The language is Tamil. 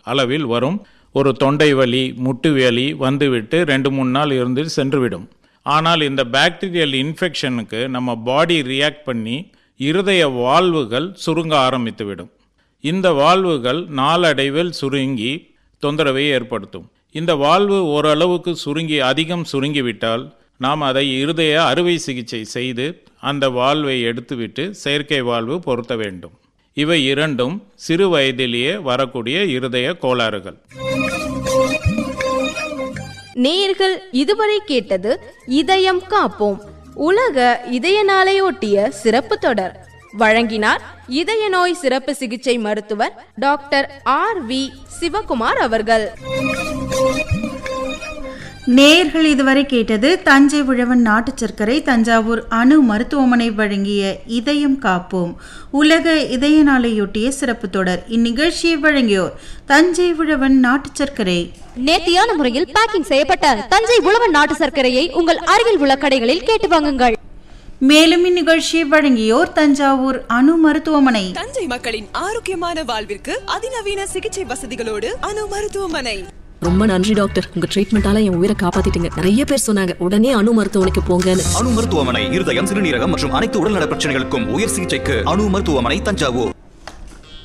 அளவில் வரும் ஒரு தொண்டை வலி முட்டு வலி வந்துவிட்டு ரெண்டு மூணு நாள் இருந்து சென்றுவிடும் ஆனால் இந்த பாக்டீரியல் இன்ஃபெக்ஷனுக்கு நம்ம பாடி ரியாக்ட் பண்ணி இருதய வால்வுகள் சுருங்க ஆரம்பித்துவிடும் இந்த வால்வுகள் நாளடைவில் சுருங்கி தொந்தரவை ஏற்படுத்தும் இந்த வால்வு ஓரளவுக்கு சுருங்கி அதிகம் சுருங்கிவிட்டால் நாம் அதை இருதய அறுவை சிகிச்சை செய்து அந்த வால்வை எடுத்துவிட்டு செயற்கை வால்வு பொருத்த வேண்டும் இவை இரண்டும் சிறு வயதிலேயே வரக்கூடிய இருதய கோளாறுகள் நேயர்கள் இதுவரை கேட்டது இதயம் காப்போம் உலக இதய நாளையொட்டிய சிறப்பு தொடர் வழங்கினார் இதய நோய் சிறப்பு சிகிச்சை மருத்துவர் டாக்டர் ஆர் வி சிவகுமார் அவர்கள் நேயர்கள் இதுவரை கேட்டது தஞ்சை உழவன் நாட்டு சர்க்கரை தஞ்சாவூர் அணு மருத்துவமனை வழங்கிய இதயம் காப்போம் உலக இதய நாளையொட்டிய சிறப்பு தொடர் இந்நிகழ்ச்சியை வழங்கியோர் தஞ்சை உழவன் நாட்டு சர்க்கரை நேர்த்தியான முறையில் பேக்கிங் செய்யப்பட்ட தஞ்சை உழவன் நாட்டு சர்க்கரையை உங்கள் அருகில் உள்ள கடைகளில் கேட்டு வாங்குங்கள் மேலும் இந்நிகழ்ச்சியை வழங்கியோர் தஞ்சாவூர் அணு மருத்துவமனை தஞ்சை மக்களின் ஆரோக்கியமான வாழ்விற்கு அதிநவீன சிகிச்சை வசதிகளோடு அணு மருத்துவமனை ரொம்ப நன்றி டாக்டர் உங்க ட்ரீட்மெண்டால என் உயிரை காப்பாத்திட்டீங்க நிறைய பேர் சொன்னாங்க உடனே அணு மருத்துவமனைக்கு போங்கன்னு அணு மருத்துவமனை இருதயம் சிறுநீரகம் மற்றும் அனைத்து உடல்நல பிரச்சனைகளுக்கும் உயர் சிகிச்சைக்கு அணு மருத்துவமனை தஞ்சாவூர்